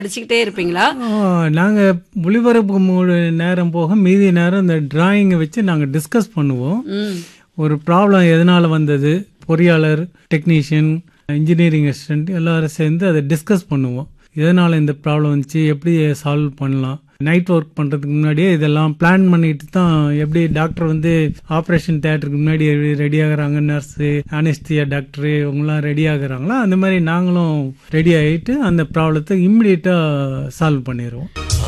படிச்சுக்கிட்டே இருப்பீங்களா நாங்கள் ஒளிபரப்பு மு- நேரம் போக மீதி நேரம் இந்த டிராயிங்கை வச்சு நாங்கள் டிஸ்கஸ் பண்ணுவோம் ம் ஒரு ப்ராப்ளம் எதனால் வந்தது பொறியாளர் டெக்னீஷியன் இன்ஜினியரிங் அசிஸ்டன்ட் எல்லாரும் சேர்ந்து அதை டிஸ்கஸ் பண்ணுவோம் எதனால் இந்த ப்ராப்ளம் வந்துச்சு எப்படி சால்வ் பண்ணலாம் நைட் ஒர்க் பண்ணுறதுக்கு முன்னாடியே இதெல்லாம் பிளான் பண்ணிட்டு தான் எப்படி டாக்டர் வந்து ஆப்ரேஷன் தேட்டருக்கு முன்னாடி ரெடி ஆகுறாங்க நர்ஸு அனஸ்தியா டாக்டரு இவங்கெல்லாம் ரெடி ஆகுறாங்களோ அந்த மாதிரி நாங்களும் ரெடி ஆகிட்டு அந்த ப்ராப்ளத்தை இம்மிடியட்டாக சால்வ் பண்ணிடுவோம்